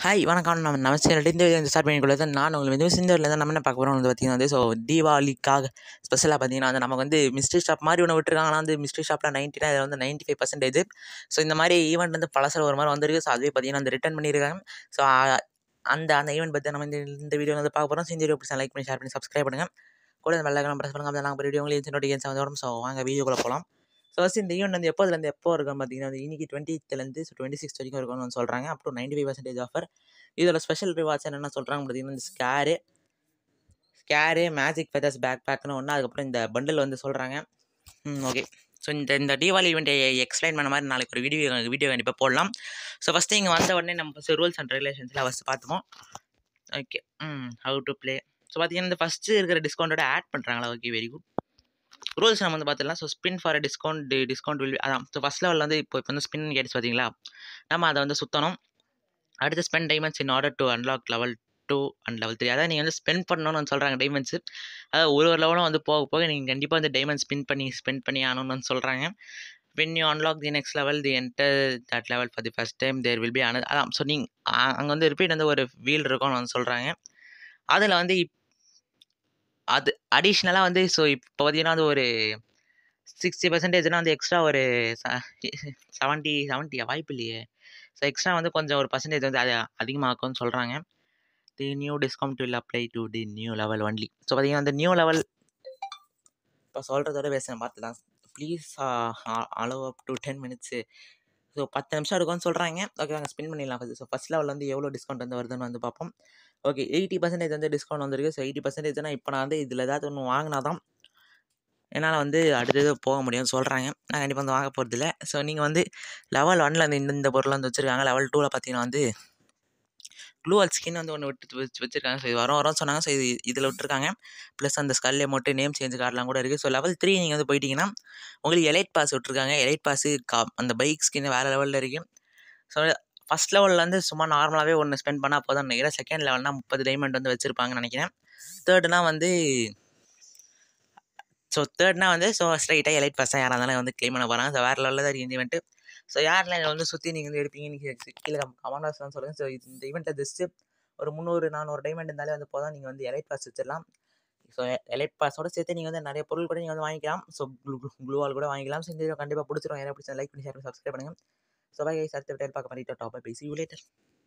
hi வணக்கம் நம்ம நம்ம சேனல் இந்த வீடியோ ஸ்டார்ட் பண்ணிக்கொள்ள நான் உங்களுக்கு வந்து இந்த வீடியோவில் நம்ம என்ன பார்க்க போகிறோம் வந்து பார்த்தீங்கன்னா வந்து ஸோ தீபாவளிக்காக ஸ்பெஷலாக பார்த்தீங்கன்னா வந்து நமக்கு வந்து மிஸ்ட்ரி ஷாப் மாதிரி ஒன்று விட்டுருக்காங்கன்னா வந்து மிஸ்ட்ரி ஷாப்பில் நைன்ட்டினா இதில் வந்து நைன்ட்டி ஃபைவ் பர்சன்டேஜ் ஸோ இந்த மாதிரி ஈவெண்ட் வந்து பழசில் ஒரு மாதிரி வந்திருக்கு ஸோ அதுவே பார்த்தீங்கன்னா வந்து ரிட்டர்ன் பண்ணியிருக்காங்க ஸோ அந்த அந்த ஈவெண்ட் பற்றி நம்ம இந்த இந்த வீடியோ வந்து பார்க்க போகிறோம் ஸோ இந்த வீடியோ பிடிச்சா லைக் பண்ணி ஷேர் பண்ணி சப்ஸ்கிரைப் பண்ணுங்கள் கூட இந்த வெள்ளைக்கான ப்ரெஸ் பண்ணுங்க அப்போ நாங்கள் வீடியோ உங்களுக்கு நோட்டிஃபிகேஷன் வந்து வரும் ஸோ வாங்க வீடியோக்குள்ளே போகலாம் ஸோ ஃபஸ்ட் இந்த ஈவெண்ட் வந்து எப்போதுலேருந்து எப்போ இருக்கும் பார்த்தீங்கன்னா வந்து இன்னைக்கு டுவெண்ட்டிலேருந்து ஸோ டுவெண்ட்டி சிக்ஸ் வரைக்கும் இருக்கும்னு வந்து சொல்கிறாங்க up to ninety five percentage offer இதோட ஸ்பெஷல் ரிவார்ட்ஸ் என்னென்ன சொல்கிறாங்க பார்த்தீங்கன்னா இந்த scare scare magic feathers pack பேக்னு ஒன்று அதுக்கப்புறம் இந்த பண்டில் வந்து சொல்கிறாங்க ம் ஓகே ஸோ இந்த இந்த தீபாவளி ஈவெண்ட்டை எக்ஸ்பிளைன் பண்ண மாதிரி நாளைக்கு ஒரு வீடியோ வீடியோ கண்டிப்பாக போடலாம் ஸோ ஃபஸ்ட்டு இங்கே வந்த உடனே நம்ம ஃபஸ்ட்டு ரூல்ஸ் அண்ட் ரெகுலேஷன்ஸ்லாம் ஃபஸ்ட்டு பார்த்துப்போம் ஓகே ம் ஹவு டு ப்ளே ஸோ பார்த்தீங்கன்னா இந்த ஃபஸ்ட்டு இருக்கிற டிஸ்கவுண்ட்டோட ஆட் பண்ணுறாங்களா ஓகே வெரி குட் ரூல்ஸ் நம்ம வந்து பார்த்துலாம் so spin for discount discount will அதான் ஸோ ஃபஸ்ட் லெவலில் வந்து இப்போ இப்போ வந்து ஸ்பின் கேட்ஸ் பார்த்தீங்களா நம்ம அதை வந்து சுற்றணும் அடுத்து spend diamonds in order to unlock level two and level three அதாவது நீங்கள் வந்து ஸ்பெண்ட் பண்ணணும்னு சொல்கிறாங்க டைமண்ட்ஸு அதாவது ஒரு ஒரு லெவலும் வந்து போக போக நீங்கள் கண்டிப்பாக வந்து டைமண்ட் ஸ்பின் பண்ணி ஸ்பெண்ட் பண்ணி ஆகணும்னு சொல்கிறாங்க when you unlock the next level the enter that level for the first time there will be another அதான் ஸோ நீங்கள் அங்கே வந்து ரிப்பீட் வந்து ஒரு வீல் இருக்கும்னு வந்து சொல்கிறாங்க அதில் வந்து இப் அது அடிஷ்னலாக வந்து ஸோ இப்போ பார்த்தீங்கன்னா வந்து ஒரு சிக்ஸ்டி பர்சன்டேஜ்னால் வந்து எக்ஸ்ட்ரா ஒரு செவன்ட்டி செவன்ட்டியா வாய்ப்பு இல்லையே ஸோ எக்ஸ்ட்ரா வந்து கொஞ்சம் ஒரு பர்சன்டேஜ் வந்து அது அதிகமாக்கும்னு சொல்கிறாங்க the new discount will apply to the new level only so பார்த்தீங்கன்னா அந்த நியூ லெவல் இப்போ சொல்கிறதோட பேசுகிறேன் பார்த்து தான் please allow up to ten minutes so பத்து நிமிஷம் எடுக்கும்னு சொல்கிறாங்க ஓகே நாங்கள் ஸ்பின் பண்ணிடலாம் ஃபஸ்ட்டு ஸோ ஃபஸ்ட் லெவலில் வந்து எவ்வளோ டிஸ்கவுண்ட் வந்து வருதுன்னு வந்து பார்ப்போம் ஓகே எயிட்டி பர்சன்டேஜ் வந்து டிஸ்கவுண்ட் வந்திருக்கு ஸோ எயிட்டி பர்சன்டேஜ்னால் இப்போ நான் வந்து இதில் ஏதாவது ஒன்று வாங்கினா தான் என்னால் வந்து அடுத்தது போக முடியும்னு சொல்கிறாங்க நான் கண்டிப்பாக வந்து வாங்க போகிறது இல்லை ஸோ நீங்கள் வந்து லெவல் ஒனில் வந்து இந்த இந்த பொருள் வந்து வச்சுருக்காங்க லெவல் டூவில் பார்த்தீங்கன்னா வந்து க்ளூவல் ஸ்கின் வந்து ஒன்று விட்டு வச்சு வச்சுருக்காங்க ஸோ இது வரும் வரும் சொன்னாங்க ஸோ இது இதில் விட்டுருக்காங்க ப்ளஸ் அந்த ஸ்கல்லே மட்டும் நேம் சேஞ்ச் கார்டெலாம் கூட இருக்குது ஸோ லெவல் த்ரீ நீங்கள் வந்து போயிட்டீங்கன்னா உங்களுக்கு எலைட் பாஸ் விட்ருக்காங்க எலைட் பாஸு கா அந்த பைக் ஸ்கின் வேறு லெவலில் இருக்குது ஸோ ஃபஸ்ட் லெவலில் வந்து சும்மா நார்மலாகவே ஒன்று ஸ்பெண்ட் பண்ணால் போதும் நினைக்கிறேன் செகண்ட் லெவல்னால் முப்பது டைமண்ட் வந்து வச்சுருப்பாங்கன்னு நினைக்கிறேன் தேர்டுனா வந்து ஸோ தேர்ட்னா வந்து ஸோ ஸ்ட்ரைட்டாக எலைட் பாஸ் தான் யாராக இருந்தாலும் வந்து க்ளைம் பண்ண போகிறாங்க ஸோ வேறு லெவலில் தான் இருக்குது ஈவெண்ட்டு ஸோ யாரெல்லாம் இதை வந்து சுற்றி நீங்கள் வந்து எடுப்பீங்க நீங்கள் கீழே கமெண்டாஸ் தான் சொல்லுங்கள் ஸோ இந்த ஈவெண்ட்டை ஜஸ்ட்டு ஒரு முந்நூறு நானூறு டைமண்ட் இருந்தாலே வந்து போதும் நீங்கள் வந்து எலைட் பாஸ் வச்சிடலாம் ஸோ எலைட் பாஸோட சேர்த்து நீங்கள் வந்து நிறைய பொருள் கூட நீங்கள் வந்து வாங்கிக்கலாம் ஸோ க்ளூ க்ளூவால் கூட வாங்கிக்கலாம் ஸோ இந்த வீடியோ கண்டிப்பாக பிடிச்சிரும் யாராவது பிடிச்சா லைக் பண்ணி ஷேர் பண்ணி சப்ஸ்கிரைப் பண்ணுங்கள் ஸோ பை கைஸ் அடுத்த வீடியோ பார்க்க மாதிரி டாப் பேசி யூ லேட்டர்